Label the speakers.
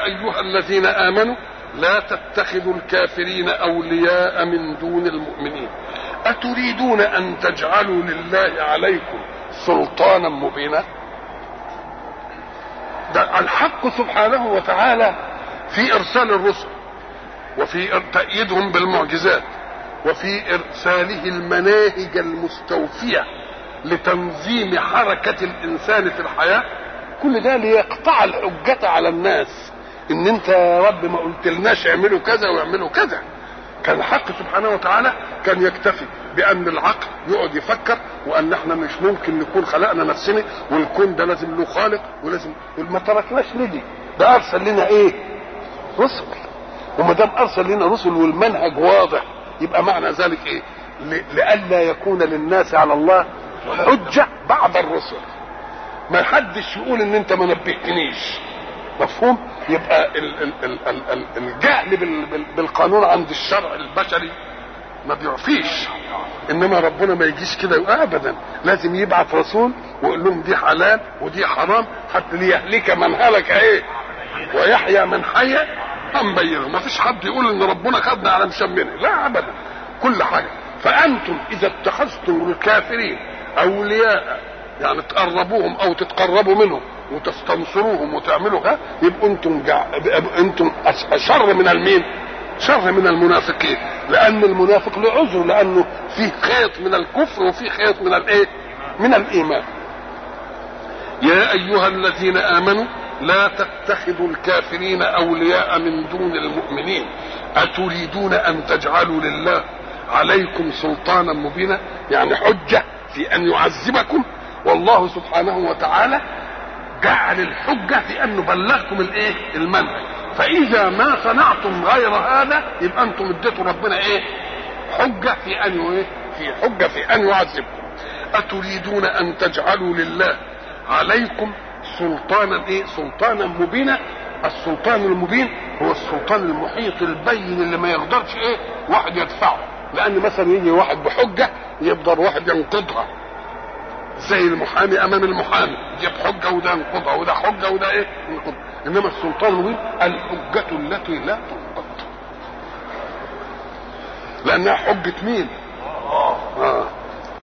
Speaker 1: ايها الذين امنوا لا تتخذوا الكافرين اولياء من دون المؤمنين اتريدون ان تجعلوا لله عليكم سلطانا مبينا ده الحق سبحانه وتعالى في ارسال الرسل وفي تأييدهم بالمعجزات وفي ارساله المناهج المستوفيه لتنظيم حركه الانسان في الحياه كل ده ليقطع الحجه على الناس ان انت يا رب ما قلتلناش اعملوا كذا واعملوا كذا كان الحق سبحانه وتعالى كان يكتفي بان العقل يقعد يفكر وان احنا مش ممكن نكون خلقنا نفسنا والكون ده لازم له خالق ولازم ما تركناش ندي ده ارسل لنا ايه؟ رسل وما دام ارسل لنا رسل والمنهج واضح يبقى معنى ذلك ايه؟ لئلا يكون للناس على الله حجه بعد الرسل ما حدش يقول ان انت ما نبهتنيش مفهوم يبقى ال ال ال ال ال الجهل بال بال بالقانون عند الشرع البشري ما بيعفيش انما ربنا ما يجيش كده ابدا لازم يبعث رسول ويقول لهم دي حلال ودي حرام حتى ليهلك من هلك ايه ويحيى من حي عن بينه ما فيش حد يقول ان ربنا خدنا على مشمنه لا ابدا كل حاجه فانتم اذا اتخذتم الكافرين اولياء يعني تقربوهم او تتقربوا منهم وتستنصروهم وتعملوا ها يبقوا انتم جع... انتم شر من المين؟ شر من المنافقين لان المنافق له عذر لانه فيه خيط من الكفر وفيه خيط من الايه؟ من الايمان. يا ايها الذين امنوا لا تتخذوا الكافرين اولياء من دون المؤمنين اتريدون ان تجعلوا لله عليكم سلطانا مبينا يعني حجه في ان يعذبكم والله سبحانه وتعالى جعل الحجة في أنه بلغكم الإيه؟ المنهج فإذا ما صنعتم غير هذا يبقى أنتم اديتوا ربنا إيه؟ حجة في أن إيه؟ في حجة في أن يعذبكم أتريدون أن تجعلوا لله عليكم سلطانا إيه؟ سلطانا مبينا السلطان المبين هو السلطان المحيط البين اللي ما يقدرش إيه؟ واحد يدفعه لأن مثلا يجي واحد بحجة يقدر واحد ينقضها زي المحامي امام المحامي يجيب حجه وده ينقضها وده حجه وده ايه ينقض انما السلطان المبين الحجه التي لا تنقض لانها حجه مين؟ اه